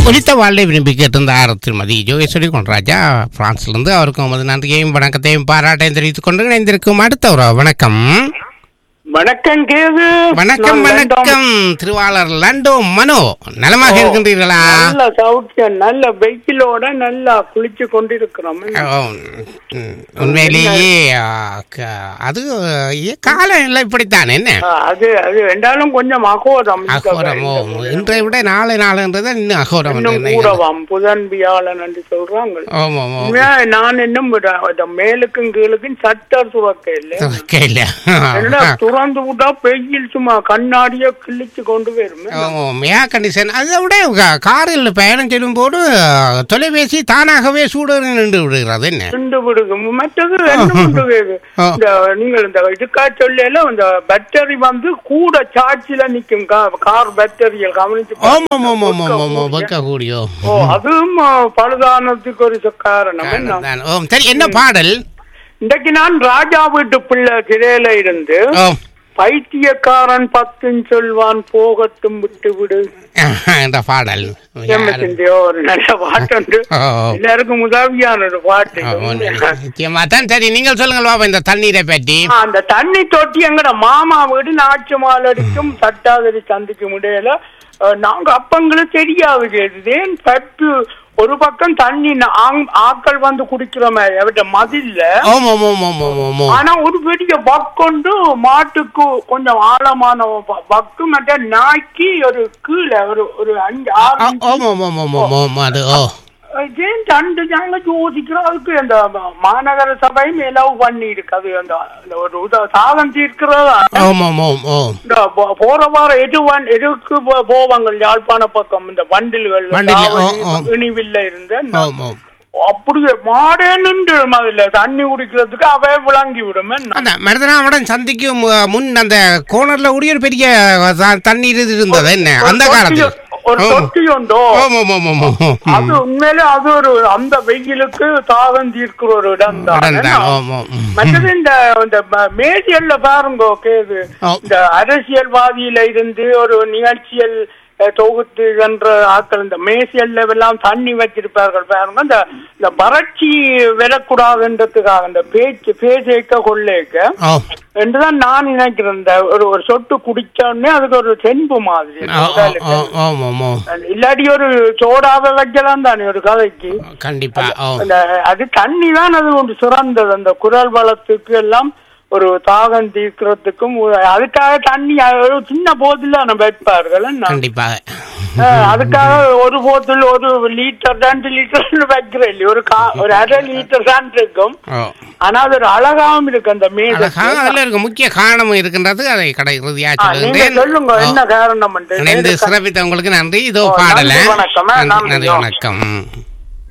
ஒலித்த வாழ்வை விரும்பி கேட்டிருந்தார் திருமதி ஜோகேஸ்வரி கொண்டராஜா பிரான்ஸ்லேருந்து அவருக்கும் உமது நன்றியையும் வணக்கத்தையும் பாராட்டையும் தெரிவித்துக் கொண்டு இணைந்திருக்கும் அடுத்த ஒரு வணக்கம் வணக்கம் கேது வணக்கம் நான் லண்டன். வணக்கம் திருவாளர் லண்டோ மனோ நலமாக ஓ. இருக்கின்றீர்களா நல்ல சௌக்கியம் நல்ல வெயிலோட நல்லா குளிச்சு கொண்டிருக்கிறோம் ஓ, ம், உண்மையிலேயே ஆ, க- அது ஏ, காலநிலை இப்படித்தான் என்ன ஆ, அது அது ரெண்டாலும் கொஞ்சம் அகோரம் இந்த அகோரமோ இந்த- இன்றை விட நாளை நாளுன்றது இன்னும் அகோரம் இன்னும் என்று கூடவாம் புதன் வியாழன் என்று சொல்றாங்க ஆமா ஆமா உண்மையா நான் இன்னும் விட- இந்த மேலுக்கும் கீழுக்கும் சட்டர் துறக்க இல்லை கேள்ல என்னடா துறந்து விட்டா வெயில் சும்மா கண்ணாடிய கிழிச்சு கொண்டு போயிருமே ஏர் கண்டிஷன் அதை விட கா- காரில் பயணம் செல்லும் போது தொலைபேசி தானாகவே சூடு நின்று விடுகிறது என்ன ரெண்டு விடுங்க மற்றது என்ன பண்ணுறது ஆ. இந்த நீங்கள் இந்த இதுக்கா சொல்லல இந்த பேட்டரி வந்து கூட சார்ஜில நிக்கும் கா- கார் பேட்டரியில் கவனிச்சு ஆமா ஆமா ஆமா ஆமா ஆமா பாருங்க. வைக்க கூடியோ ஓ அதுவும் ஆ, பழுதானதுக்கு ஒரு ச- காரணம் என்ன ஓ சரி என்ன பாடல் இன்றைக்கு நான் ராஜா வீட்டு பிள்ளை சிறையில இருந்து ஓ பைத்தியக்காரன் பத்துன்னு சொல்வான் போகட்டும் விட்டு விடு இந்த பாடல் என்ன செஞ்சோ ஒரு நல்ல பாட்டு ஓ, ஓ. எல்லாருக்கும் உதவியான ஒரு பாட்டு ஓ, ஓ, நிச்சயமா தான் சரி நீங்கள் சொல்லுங்கள் பாப்பா இந்த தண்ணீரை பற்றி ஆ, அந்த தண்ணி தொட்டி எங்கட மாமா வீடு நாச்சு மாலடிக்கும் சட்டாதரி சந்திக்கும் இடையில அஹ், நாங்க அப்பங்களுக்கு தெரியாது கேது ஏன் பட்டு ஒரு பக்கம் தண்ணி நா- ஆங்- ஆட்கள் வந்து குடிக்கிறோமே அவட்ட மதில்ல ஓம் ஓம் ஓம் ஓம் ஓம் ஓம் ஓம் ஆனா ஒரு பெரிய பக்கொண்டு மாட்டுக்கு கொஞ்சம் ஆழமான ப- பக்கு மற்ற நாய்க்கு ஒரு கீழே ஒரு ஒரு அஞ்சு ஆறு ஆ, ஓம் ஓம் ஓம் ஓம் ஓம் ஓம் அது ஓ ஏன் தண்டு நாங்க யோசிக்கிறோம் அதுக்கு அந்த ம- மாநகர சபையும் எலவு பண்ணி இருக்கு அது அந்த அந்த ஒரு உத சாதம் தீர்க்கிறதா ஓம் ஓம் ஓம் ஓம் இந்த போ- போற வாரம் எது வன் எதுக்கு போ- போவாங்க யாழ்ப்பாண பக்கம் இந்த வண்டில்கள் வண்டில், ஓ, தாவணி, ஓ. இனிவில்ல இருந்து ஓம் ஓம் அப்படியே மாடே நின்று அதுல தண்ணி குடிக்கிறதுக்கு அவே விளங்கி விடும் என்ன? அந்த மருதனாவுடன் சந்திக்கும் அஹ், முன் அந்த கோனர்ல கூடிய ஒரு பெரிய த- தண்ணீர் இது இருந்தது என்ன அந்த ஒரு காலத்தில் தொட்டி- ஒரு ஓ. தொட்டி உண்டோ ஓம் ஓம் ஓம் ஓம் ஓம் ஓம். அது உண்மையிலே அது ஒரு அந்த வெயிலுக்கு தாகம் தீர்க்கிற ஒரு இடம் தான் உடன்தான். ஓம் ஓம் ம். மற்றது இந்த இந்த ம- மேசியல்ல பாருங்க கேது ஓ. இந்த அரசியல்வாதியில இருந்து ஒரு நிகழ்ச்சியல் அஹ், தொகுத்து என்ற ஆட்கள் இந்த மேசியல்ல எல்லாம் தண்ணி வச்சிருப்பார்கள் பாருங்க இந்த இந்த வறட்சி வரக்கூடாதுன்றதுக்காக இந்த பேச்சு பேசேக்க கொள்ளேக்க ஓ என்றுதான் நான் நினைக்கிறேன் இந்த ஒரு ஒரு சொட்டு குடிச்ச உடனே அதுக்கு ஒரு சென்பு மாதிரி ஓ, ஓ, உடலுக்கு. ஓ, ஓம் ஓம் ஓம் இல்லாட்டி ஒரு சோடாவை வைக்கலாம் தானே ஒரு கதைக்கு கண்டிப்பா ஓ அந்த அது தண்ணி தான் அது ஒன்று சிறந்தது அந்த குரல் வளத்துக்கு எல்லாம் ஒரு தாகம் தீர்க்கிறதுக்கும் ஒரு- அதுக்காக தண்ணி அது ஒரு சின்ன போதில் நம்ம வைப்பார்கள் என்ன? கண்டிப்பாக அஹ், அதுக்காக ஒரு போத்தில் ஒரு லிட்டர் ரெண்டு லிட்டர் வைக்கிறேன் இல்லையா ஒரு கா ஒரு அரை லிட்டர் தான் இருக்கும் ஓ ஆனா அது ஒரு அழகாவும் இருக்கு அந்த மேதை அழகாக அதில் இருக்க முக்கிய காரணம் இருக்கின்றது அதை கடை இறுதியாக ஆ, நீங்க சொல்லுகின்றேன் சொல்லுங்க என்ன காரணம் இணைந்து சிறப்பித்த உங்களுக்கு நன்றி இதோ ஓ, பாடல நன்றி, வணக்கம். ஆ, நன்றி நன்றி. நன்றி வணக்கம்